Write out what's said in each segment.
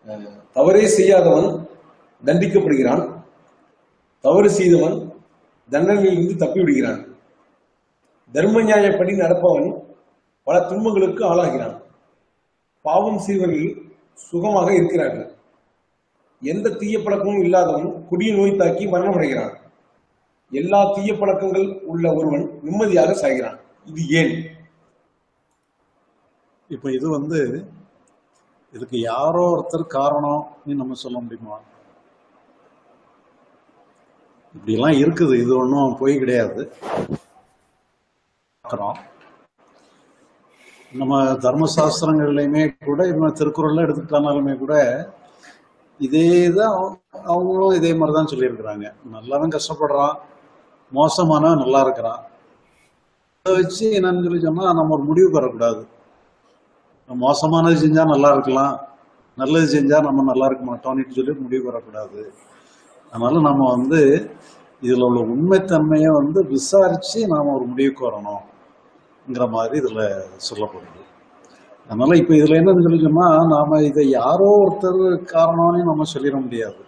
அஹ், தவறே செய்யாதவன் தண்டிக்கப்படுகிறான் தவறு செய்தவன் தண்டனையிலிருந்து தப்பி விடுகிறான் தர்ம நியாயப்படி நடப்பவன் பல துன்பங்களுக்கு ஆளாகிறான் பாவம் செய்வர்கள் சுகமாக இருக்கிறார்கள் எந்த தீய பழக்கமும் இல்லாதவன் குடிய நோய் தாக்கி மரணமடைகிறான் எல்லா தீய பழக்கங்கள் உள்ள ஒருவன் நிம்மதியாக சாகிறான் இது ஏன் இப்போ இது வந்து இதுக்கு யாரோ ஒருத்தர் காரணம்னு நம்ம சொல்ல முடியுமா இப்படிலாம் இருக்குது இது ஒன்றும் பொய் கிடையாது பார்க்குறோம் நம்ம தர்மசாஸ்திரங்கள்லையுமே கூட இவங்க திருக்குறள்ல எடுத்துக்கிட்டாலுமே கூட இதே தான் அவங்க- அவங்களும் இதே மாதிரி தான் சொல்லியிருக்கிறாங்க நல்லவன் கஷ்டப்படுறான் மோசமானவன் நல்லா இருக்கிறான் அதை வச்சு என்னன்னு சொல்லி சொன்னா நம்ம ஒரு முடிவுக்கு வரக்கூடாது மோசமானது செஞ்சா நல்லா இருக்கலாம் நல்லது செஞ்சா நம்ம நல்லா இருக்க மாட்டோம்னு சொல்லி முடிவு வரக்கூடாது அதனால நம்ம வந்து இதுல உள்ள உண்மைத்தன்மையை வந்து விசாரிச்சு நாம ஒரு முடிவுக்கு வரணும்ங்கிற மாதிரி இதுல சொல்லப்படுது அதனால இப்ப இதுல என்னன்னு சொல்லி சொன்னா நாம இதை யாரோ ஒருத்தர் காரணம்னு நம்ம சொல்லிட முடியாது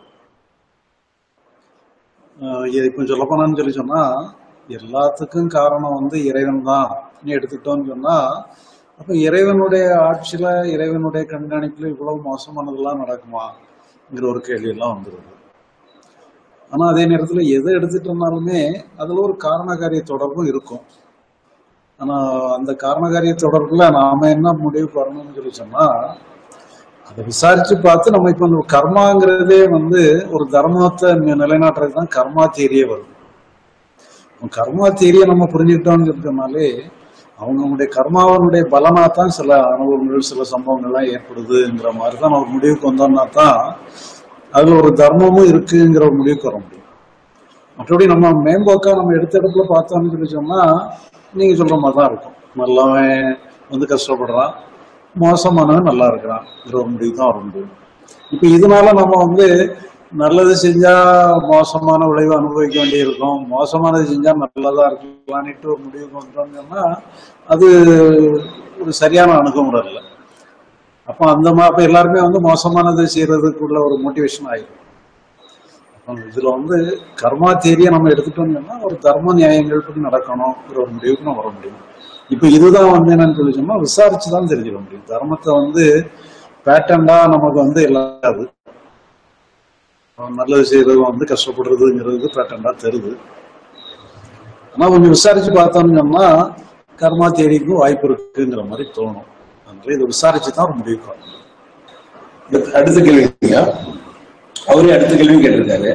ஆஹ் இது இப்ப சொல்ல போனான்னு சொல்லி சொன்னா எல்லாத்துக்கும் காரணம் வந்து இறைவன் தான் எடுத்துக்கிட்டோம்னு சொன்னா அப்ப இறைவனுடைய ஆட்சியில இறைவனுடைய கண்காணிப்புல இவ்வளவு மோசமானதெல்லாம் நடக்குமாங்கிற ஒரு கேள்வி எல்லாம் வந்துருது ஆனா அதே நேரத்துல எதை எடுத்துட்டோம்னாலுமே அதுல ஒரு காரணகாரிய தொடர்பும் இருக்கும் ஆனா அந்த காரணகாரிய தொடர்புல நாம என்ன முடிவுக்கு வரணும்னு சொல்லி சொன்னா அதை விசாரிச்சு பார்த்து நம்ம இப்ப இந்த கர்மாங்கிறதே வந்து ஒரு தர்மத்தை நிலைநாட்டுறது தான் கர்மா தேரியே வருது கர்மா தேரியை நம்ம புரிஞ்சுக்கிட்டோம்னு சொல்லிட்டோம்னாலே அவங்களுடைய கர்மாவனுடைய பலனா தான் சில அனுபவங்கள் சில சம்பவங்கள்லாம் ஏற்படுதுங்கிற மாதிரி தான் நம்ம ஒரு முடிவுக்கு வந்தோம்னா தான் அதுல ஒரு தர்மமும் இருக்குங்கிற ஒரு முடிவுக்கு வர முடியும் மற்றபடி நம்ம மேம்போக்கா நம்ம எடுத்த இடத்துல பார்த்தோம்னு சொல்லி சொன்னா நீங்க சொல்ற மாதிரி தான் இருக்கும் நல்லவன் வந்து கஷ்டப்படுறான் மோசமானவன் நல்லா இருக்கிறான்ங்கிற ஒரு முடிவு தான் வர முடியும் இப்ப இதனால நம்ம வந்து நல்லது செஞ்சா மோசமான விளைவு அனுபவிக்க வேண்டியிருக்கும் மோசமானது செஞ்சா நல்லதா இருக்கலாம்னுட்டு ஒரு முடிவுக்கு வந்துட்டோம்னா அது ஒரு சரியான அணுகுமுறை இல்லை அப்ப அந்த மா அப்ப எல்லாருமே வந்து மோசமானது செய்யறதுக்குள்ள ஒரு மோட்டிவேஷன் ஆயிடும் அப்ப இதுல வந்து கர்மா தேரியை நம்ம எடுத்துட்டோம்னா ஒரு தர்ம நியாயங்கள் படி நடக்கணும்ங்கிற ஒரு முடிவுக்கு நம்ம வர முடியும் இப்ப இதுதான் வந்து என்னன்னு சொல்லி சொன்னா விசாரிச்சு தான் தெரிஞ்சுக்க முடியும் தர்மத்தை வந்து பேட்டண்டா நமக்கு வந்து இல்லாது நல்லது செய்யறது வந்து கஷ்டப்படுறதுங்கிறது பேட்டண்டா தெரியுது ஆனா கொஞ்சம் விசாரிச்சு பார்த்தோம்னு சொன்னா கர்மா தேடிக்கும் வாய்ப்பு இருக்குங்கிற மாதிரி தோணும் அதனால இதை விசாரிச்சு தான் ஒரு முடிவுக்கு வரணும். அடுத்த- அடுத்த கேள்விங்க அவரே அடுத்த கேள்வி கேட்டிருக்காரு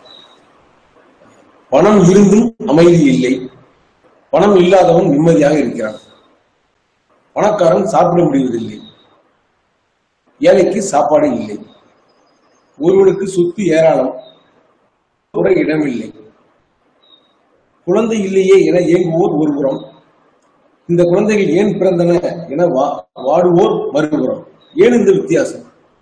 பணம் இருந்தும் அமைதி இல்லை பணம் இல்லாதவன் நிம்மதியாக இருக்கிறான் பணக்காரன் சாப்பிட முடிவதில்லை ஏழைக்கு சாப்பாடு இல்லை ஒருவனுக்கு சொத்து ஏராளம் கூட இடமில்லை குழந்தை இல்லையே என ஏங்குவோர் ஒருபுறம் இந்த குழந்தைகள் ஏன் பிறந்தன என வா- வாடுவோர் மறுபுறம் ஏன் இந்த வித்தியாசம்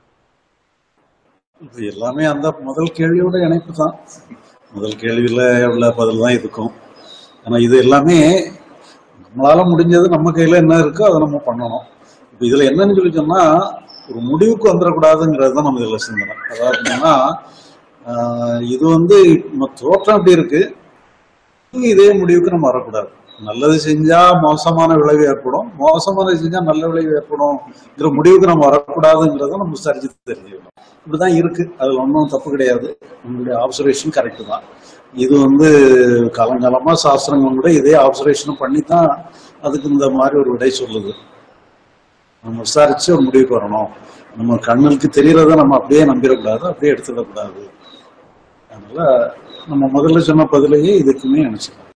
இது எல்லாமே அந்த முதல் கேள்வியோட இணைப்பு தான் முதல் கேள்வியில உள்ள பதில் தான் இருக்கும் ஆனா இது எல்லாமே நம்மளால முடிஞ்சது நம்ம கையில என்ன இருக்கோ அதை நம்ம பண்ணணும் இப்ப இதுல என்னன்னு சொல்லி சொன்னா ஒரு முடிவுக்கு வந்துடக்கூடாதுங்கிறது தான் நம்ம இதுல சிந்தனை அதாவது என்னன்னா ஆஹ் இது வந்து நம்ம தோற்றம் எப்படி இருக்கு இதே முடிவுக்கு நம்ம வரக்கூடாது நல்லது செஞ்சா மோசமான விளைவு ஏற்படும் மோசமானது செஞ்சா நல்ல விளைவு ஏற்படும்ங்கிற முடிவுக்கு நம்ம வரக்கூடாதுங்கிறத நம்ம விசாரிச்சு தெரிஞ்சுக்கணும் இப்படிதான் இருக்கு அதுல ஒன்றும் தப்பு கிடையாது உங்களுடைய ஆப்சர்வேஷன் கரெக்ட் தான் இது வந்து காலங்காலமா சாஸ்திரங்கள் கூட இதே ஆப்சர்வேஷன் பண்ணி தான் அதுக்கு இந்த மாதிரி ஒரு விடை சொல்லுது நம்ம விசாரிச்சு ஒரு முடிவுக்கு வரணும் நம்ம கண்ணுக்கு தெரியறத நம்ம அப்படியே நம்பிடக்கூடாது அப்படியே எடுத்துடக்கூடாது அதனால நம்ம முதல்ல சொன்ன பதிலையே இதுக்குமே நினைச்சுக்கலாம்